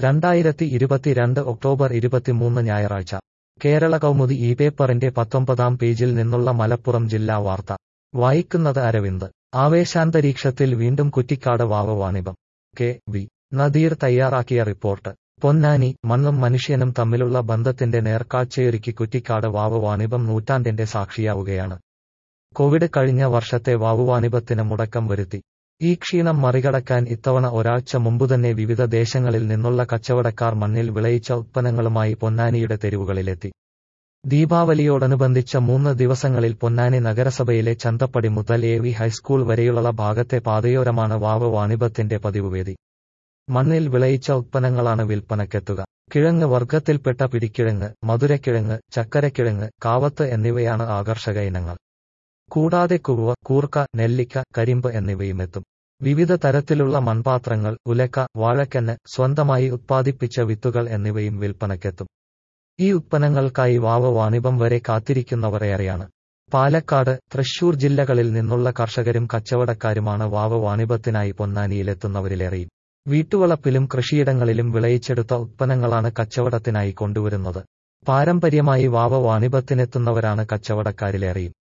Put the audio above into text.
രണ്ടായിരത്തി ഇരുപത്തിരണ്ട് ഒക്ടോബർ ഇരുപത്തിമൂന്ന് ഞായറാഴ്ച കേരള കൗമുദി ഈ പേപ്പറിന്റെ പത്തൊമ്പതാം പേജിൽ നിന്നുള്ള മലപ്പുറം ജില്ലാ വാർത്ത വായിക്കുന്നത് അരവിന്ദ് ആവേശാന്തരീക്ഷത്തിൽ വീണ്ടും കുറ്റിക്കാട് വാവ വാണിഭം കെ വി നദീർ തയ്യാറാക്കിയ റിപ്പോർട്ട് പൊന്നാനി മണ്ണും മനുഷ്യനും തമ്മിലുള്ള ബന്ധത്തിന്റെ നേർക്കാഴ്ചയൊരുക്കി കുറ്റിക്കാട് വാവ വാണിഭം നൂറ്റാണ്ടിന്റെ സാക്ഷിയാവുകയാണ് കോവിഡ് കഴിഞ്ഞ വർഷത്തെ വാവുവാണിഭത്തിന് മുടക്കം വരുത്തി ഈ ക്ഷീണം മറികടക്കാൻ ഇത്തവണ ഒരാഴ്ച മുമ്പുതന്നെ വിവിധ ദേശങ്ങളിൽ നിന്നുള്ള കച്ചവടക്കാർ മണ്ണിൽ വിളയിച്ച ഉത്പന്നങ്ങളുമായി പൊന്നാനിയുടെ തെരുവുകളിലെത്തി ദീപാവലിയോടനുബന്ധിച്ച മൂന്ന് ദിവസങ്ങളിൽ പൊന്നാനി നഗരസഭയിലെ ചന്തപ്പടി മുതൽ എ വി ഹൈസ്കൂൾ വരെയുള്ള ഭാഗത്തെ പാതയോരമാണ് വാവ വാണിഭത്തിന്റെ പതിവുവേദി മണ്ണിൽ വിളയിച്ച ഉത്പന്നങ്ങളാണ് വിൽപ്പനക്കെത്തുക കിഴങ്ങ് വർഗത്തിൽപ്പെട്ട പിടിക്കിഴങ്ങ് മധുരക്കിഴങ്ങ് ചക്കരക്കിഴങ്ങ് കാവത്ത് എന്നിവയാണ് ആകർഷക ഇനങ്ങൾ കൂടാതെ കുറുവ കൂർക്ക നെല്ലിക്ക കരിമ്പ് എന്നിവയും എത്തും വിവിധ തരത്തിലുള്ള മൺപാത്രങ്ങൾ ഉലക്ക വാഴക്കന്ന് സ്വന്തമായി ഉത്പാദിപ്പിച്ച വിത്തുകൾ എന്നിവയും വിൽപ്പനക്കെത്തും ഈ ഉത്പന്നങ്ങൾക്കായി വാവ വാണിഭം വരെ കാത്തിരിക്കുന്നവർ ഏറെയാണ് പാലക്കാട് തൃശൂർ ജില്ലകളിൽ നിന്നുള്ള കർഷകരും കച്ചവടക്കാരുമാണ് വാവ വാണിഭത്തിനായി പൊന്നാനിയിലെത്തുന്നവരിലേറെയും വീട്ടുവളപ്പിലും കൃഷിയിടങ്ങളിലും വിളയിച്ചെടുത്ത ഉത്പന്നങ്ങളാണ് കച്ചവടത്തിനായി കൊണ്ടുവരുന്നത് പാരമ്പര്യമായി വാവ വാണിഭത്തിനെത്തുന്നവരാണ് കച്ചവടക്കാരിലേറെയും